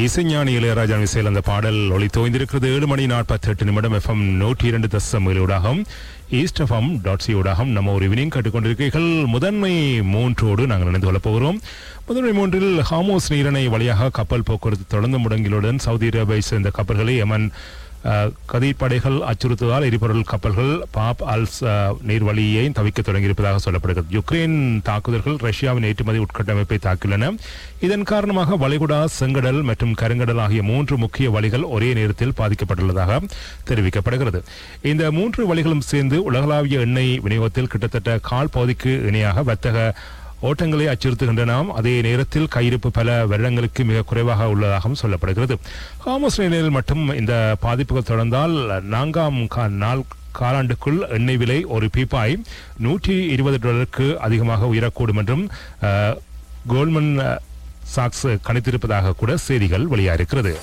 இசைஞானி இளையராஜா இசையில் அந்த பாடல் ஒளி தோய்ந்திருக்கிறது ஏழு மணி நாற்பத்தி எட்டு நிமிடம் எஃப்எம் நூற்றி இரண்டு தசம் ஊடாகம் ஈஸ்ட் எஃப்எம் டாட் சி ஊடாகம் நம்ம ஒரு வினிங் கேட்டுக்கொண்டிருக்கிறீர்கள் முதன்மை மூன்றோடு நாங்கள் இணைந்து கொள்ளப் போகிறோம் முதன்மை மூன்றில் ஹாமோஸ் நீரிணை வழியாக கப்பல் போக்குவரத்து தொடர்ந்து முடங்கிலுடன் சவுதி அரேபியை சேர்ந்த கப்பல்களை யமன் அஹ், கதிப்படைகள் அச்சுறுத்துவதால் எரிபொருள் கப்பல்கள் பாப் அல்ஸ் அஹ், நீர்வழியை தவிக்க தொடங்கியிருப்பதாக சொல்லப்படுகிறது யுக்ரைன் தாக்குதல்கள் ரஷ்யாவின் ஏற்றுமதி உட்கட்டமைப்பை தாக்கியுள்ளன இதன் காரணமாக வளைகுடா செங்கடல் மற்றும் கருங்கடல் ஆகிய மூன்று முக்கிய வழிகள் ஒரே நேரத்தில் பாதிக்கப்பட்டுள்ளதாக தெரிவிக்கப்படுகிறது இந்த மூன்று வழிகளும் சேர்ந்து உலகளாவிய எண்ணெய் விநியோகத்தில் கிட்டத்தட்ட கால் பகுதிக்கு இணையாக வர்த்தக ஓட்டங்களை அச்சுறுத்துகின்றன அதே நேரத்தில் கையிருப்பு பல வருடங்களுக்கு மிக குறைவாக உள்ளதாகவும் சொல்லப்படுகிறது ஹாமஸ் நிலையில் மட்டும் இந்த பாதிப்புகள் தொடர்ந்தால் நான்காம் கா- நாள் காலாண்டுக்குள் எண்ணெய் விலை ஒரு பீப்பாய் நூற்றி இருபது டாலருக்கு அதிகமாக உயரக்கூடும் என்றும் அஹ், கோல்மன் அஹ், சாக்ஸ் கணித்திருப்பதாக கூட செய்திகள் வெளியாயிருக்கிறது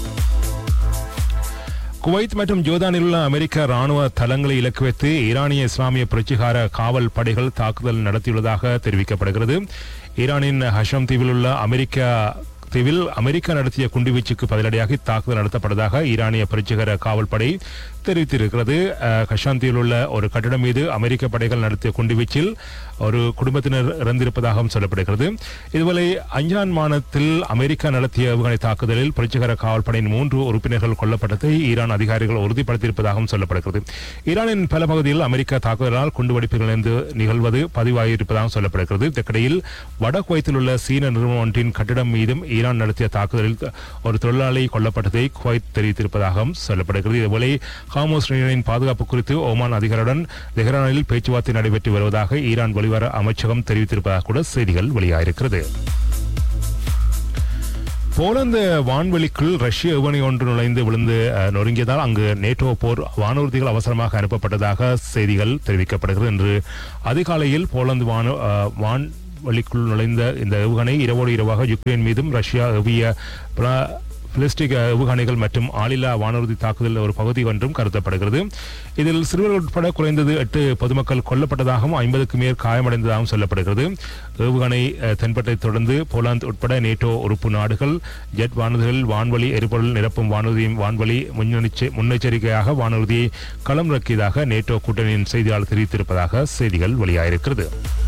குவைத் மற்றும் ஜோர்தானில் உள்ள அமெரிக்க ராணுவ தளங்களை இலக்கு வைத்து ஈரானிய இஸ்லாமிய புரட்சிகார காவல் படைகள் தாக்குதல் நடத்தியுள்ளதாக தெரிவிக்கப்படுகிறது ஈரானின் ஹஷம் தீவில் உள்ள அமெரிக்க தீவில் அமெரிக்கா நடத்திய குண்டுவீச்சுக்கு பதிலடியாக இத்தாக்குதல் நடத்தப்பட்டதாக ஈரானிய புரட்சிகர காவல் படை தெரிவித்திருக்கிறது அஹ், ஹஷாம் தீவில் உள்ள ஒரு கட்டிடம் மீது அமெரிக்க படைகள் நடத்திய குண்டுவீச்சில் ஒரு குடும்பத்தினர் இறந்திருப்பதாகவும் சொல்லப்படுகிறது இதுவரை அஞ்சான் மாநிலத்தில் அமெரிக்கா நடத்திய ஏவுகணை தாக்குதலில் புரட்சிகர காவல் படையின் மூன்று உறுப்பினர்கள் கொல்லப்பட்டதை ஈரான் அதிகாரிகள் உறுதிப்படுத்தியிருப்பதாகவும் சொல்லப்படுகிறது ஈரானின் பல பகுதியில் அமெரிக்கா தாக்குதலால் குண்டுவெடிப்புகள் இணைந்து நிகழ்வது பதிவாகியிருப்பதாகவும் சொல்லப்படுகிறது இதற்கிடையில் வட குவைத்தில் உள்ள சீன நிறுவனம் ஒன்றின் கட்டிடம் மீதும் ஈரான் நடத்திய தாக்குதலில் ஒரு தொழிலாளி கொல்லப்பட்டதை குவைத் தெரிவித்திருப்பதாகவும் சொல்லப்படுகிறது இதுபோல ஹாமோஸ் நீரின் பாதுகாப்பு குறித்து ஓமான் அதிகாரியுடன் தெஹ்ரானில் பேச்சுவார்த்தை நடைபெற்று வருவதாக ஈரான் வெளிவர அமைச்சகம் தெரிவித்திருப்பதாக கூட செய்திகள் வெளியாயிருக்கிறது போலந்து வான்வெளிக்குள் ரஷ்ய ஏவணி ஒன்று நுழைந்து விழுந்து அஹ், நொறுங்கியதால் அங்கு நேட்டோ போர் வானூர்திகள் அவசரமாக அனுப்பப்பட்டதாக செய்திகள் தெரிவிக்கப்படுகிறது என்று அதிகாலையில் போலந்து வானு அஹ், வான் வழிக்குள் நுழைந்த இந்த ஏவுகணை இரவோடு இரவாக யுக்ரைன் மீதும் ரஷ்யா ஏவிய பிர- பிலிஸ்டிக் ஏவுகணைகள் மற்றும் ஆளில்லா வானூர்தி தாக்குதல் ஒரு பகுதி ஒன்றும் கருதப்படுகிறது இதில் சிறுவர்கள் உட்பட குறைந்தது எட்டு பொதுமக்கள் கொல்லப்பட்டதாகவும் ஐம்பதுக்கு மேல் காயமடைந்ததாகவும் சொல்லப்படுகிறது ஏவுகணை அஹ், தென்பட்டதைத் தொடர்ந்து போலாந்து உட்பட நேட்டோ உறுப்பு நாடுகள் ஜெட் வானூர்திகள் வான்வழி எரிபொருள் நிரப்பும் வானூர்தியும் வான்வழி முன்னெச்ச- முன்னெச்சரிக்கையாக வானூர்தியை களம் இறக்கியதாக நேட்டோ கூட்டணியின் செய்தியாளர் தெரிவித்திருப்பதாக செய்திகள் வெளியாயிருக்கிறது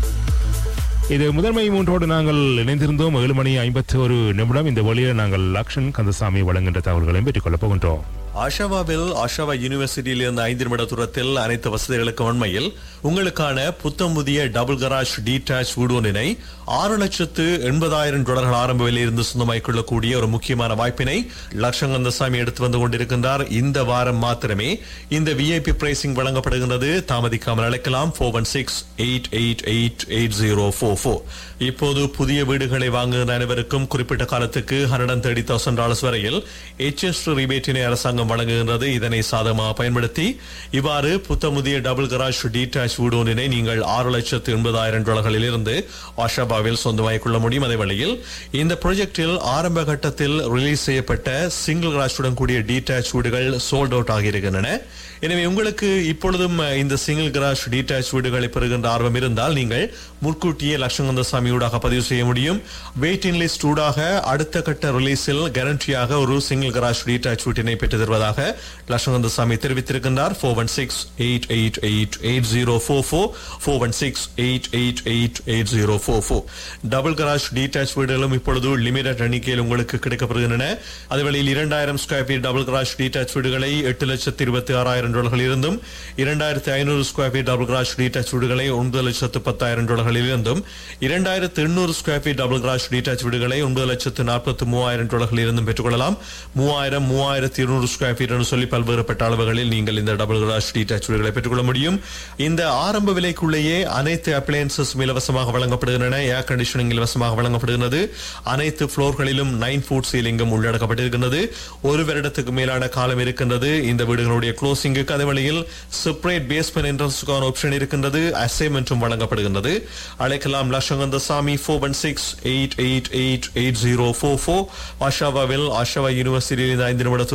இது முதன்மை மூன்றோடு நாங்கள் இணைந்திருந்தோம் ஏழு மணி ஐம்பத்தி ஒரு நிமிடம் இந்த வழியில் நாங்கள் லக்ஷன் கந்தசாமி வழங்குகின்ற தகவல்களையும் பெற்றுக் கொள்ளப் போகின்றோம் ஆஷாவாவில் ஆஷாவா யூனிவர்சிட்டியில் இருந்து ஐந்து நிமிட தூரத்தில் அனைத்து வசதிகளுக்கும் உண்மையில் உங்களுக்கான புத்தம் புதிய டபுள் கராஜ் டீடாச் வீடு ஒன்றினை ஆறு லட்சத்து எண்பதாயிரம் டாலர்கள் ஆரம்ப விலையிலிருந்து சொந்தமாக்கிக் கொள்ளக்கூடிய ஒரு முக்கியமான வாய்ப்பினை லட்சங்கந்தசாமி எடுத்து வந்து கொண்டிருக்கின்றார் இந்த வாரம் மாத்திரமே இந்த விஐபி பிரைசிங் வழங்கப்படுகின்றது தாமதிக்காமல் அழைக்கலாம் four one six eight eight eight eight zero four four இப்போது புதிய வீடுகளை வாங்குகிற அனைவருக்கும் குறிப்பிட்ட காலத்துக்கு hundred and thirty thousand dollars வரையில் எச்எஸ் ரிபேட்டினை அரசாங்கம் வழங்குகின்றது இதனை சாதகமாக பயன்படுத்தி இவ்வாறு புத்தமுதிய டபுள் கராஜ் டீடாச் வீடு ஒன்றினை நீங்கள் ஆறு லட்சத்து எண்பதாயிரம் டாலர்களில் இருந்து ஆஷாபாவில் சொந்தமாக்கிக் கொள்ள முடியும் அதே வேளையில் இந்த ப்ராஜெக்டில் ஆரம்ப கட்டத்தில் ரிலீஸ் செய்யப்பட்ட சிங்கிள் கராஜுடன் கூடிய டீடாச் வீடுகள் சோல்ட் அவுட் ஆகியிருக்கின்றன எனவே உங்களுக்கு இப்பொழுதும் அஹ், இந்த சிங்கிள் கராஜ் டீடாச் வீடுகளை பெறுகின்ற ஆர்வம் இருந்தால் நீங்கள் முன்கூட்டியே லட்சங்கந்தசாமி ஊடாக பதிவு செய்ய முடியும் வெயிட்டிங் லிஸ்ட் ஊடாக அடுத்த கட்ட ரிலீஸில் கேரண்டியாக ஒரு சிங்கிள் கராஜ் டீடாச் வீட்டினை பெற்று தருவதாக லட்சங்கந்தசாமி தெரிவித்திருக்கின்றார் four one six eight eight eight eight zero four four four one six eight eight eight eight zero four four double garage detached வீடுகளும் இப்பொழுது லிமிடெட் எண்ணிக்கையில் உங்களுக்கு கிடைக்கப்படுகின்றன அதுவேளையில் இரண்டாயிரம் square feet double garage detached வீடுகளை எட்டு லட்சத்து இருபத்தி ஆறாயிரம் டாலர்கள் இருந்தும் இரண்டாயிரத்தி ஐநூறு square feet double garage detached வீடுகளை ஒன்பது லட்சத்து பத்தாயிரம் டாலர்களில் இருந்தும் இரண்டாயிரத்து எண்ணூறு square feet double garage detached வீடுகளை ஒன்பது லட்சத்து நாற்பத்தி மூவாயிரம் டாலர்களில் இருந்தும் பெற்றுக்கொள்ளலாம் மூவாயிரம் மூவாயிரத்தி இருநூறு ஸ்கொயர் ஃபீட் என்று சொல்லி பல்வேறுபட்ட அளவுகளில் நீங்கள் இந்த டபுள் கராஜ் டீடாச் வீடுகளை பெற்றுக்கொள்ள முடியும் இந்த ஆரம்ப விலைக்குள்ளேயே அனைத்து அப்ளையன்சஸ் இலவசமாக வழங்கப்படுகின்றன ஏர் கண்டிஷனிங் இலவசமாக வழங்கப்படுகிறது அனைத்து ஃப்ளோர்களிலும் நைன் ஃபுட் சீலிங்கும் உள்ளடக்கப்பட்டிருக்கின்றது ஒரு வருடத்துக்கு மேலான காலம் இருக்கின்றது இந்த வீடுகளுடைய க்ளோசிங்குக்கு அதே வழியில் செப்பரேட் பேஸ்மெண்ட் என்ட்ரன்ஸுக்கான ஆப்ஷன் இருக்கின்றது அசைன்மெண்ட்டும் வழங்கப்படுகின்றது அழைக்கலாம் லட்சங்கந்த சாமி four one six eight eight eight eight zero four four ஆஷாவாவில் ஆஷாவா யூனிவர்சிட்டியில் இந்த ஐந்து நிமிட தூரத்தில்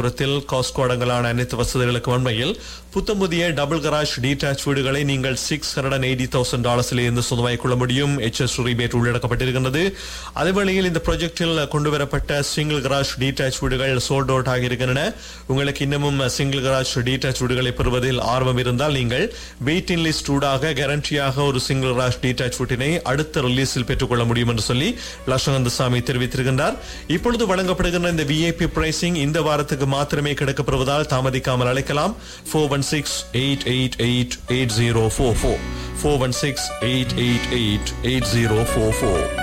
காஸ்கோ அடங்கலான அனைத்து வசதிகளுக்கு உண்மையில் புத்தம் புதிய டபுள் கராஜ் டீடாச் வீடுகளை நீங்கள் சிக்ஸ் ஹண்ட்ரட் எயிட்டி தௌசண்ட் டாலர்ஸில் இருந்து சொந்தமாக்கிக் கொள்ள முடியும் எச்எஸ் ரிபேட் உள்ளடக்கப்பட்டிருக்கின்றது அதே வேளையில் இந்த ப்ராஜெக்டில் கொண்டு வரப்பட்ட சிங்கிள் கராஜ் டீடாச் வீடுகள் சோல்ட் அவுட் ஆகியிருக்கின்றன உங்களுக்கு இன்னமும் சிங்கிள் கராஜ் டீடாச் வீடுகளை பெறுவதில் ஆர்வம் இருந்தால் நீங்கள் வெயிட்டிங் லிஸ்ட் ஊடாக கேரண்டியாக ஒரு சிங்கிள் கராஜ் டீடாச் வீட்டினை அடுத்த ரிலீஸில் பெற்றுக்கொள்ள முடியும் என்று சொல்லி லட்சகந்தசாமி தெரிவித்திருக்கின்றார் இப்பொழுது வழங்கப்படுகின்ற இந்த விஐபி பிரைசிங் இந்த வாரத்துக்கு மாத்திரமே கிடைக்கப்படுவதால் தாமதிக்காமல் அழைக்கலாம் four one six eight eight eight eight zero four four four one six eight eight eight eight zero four four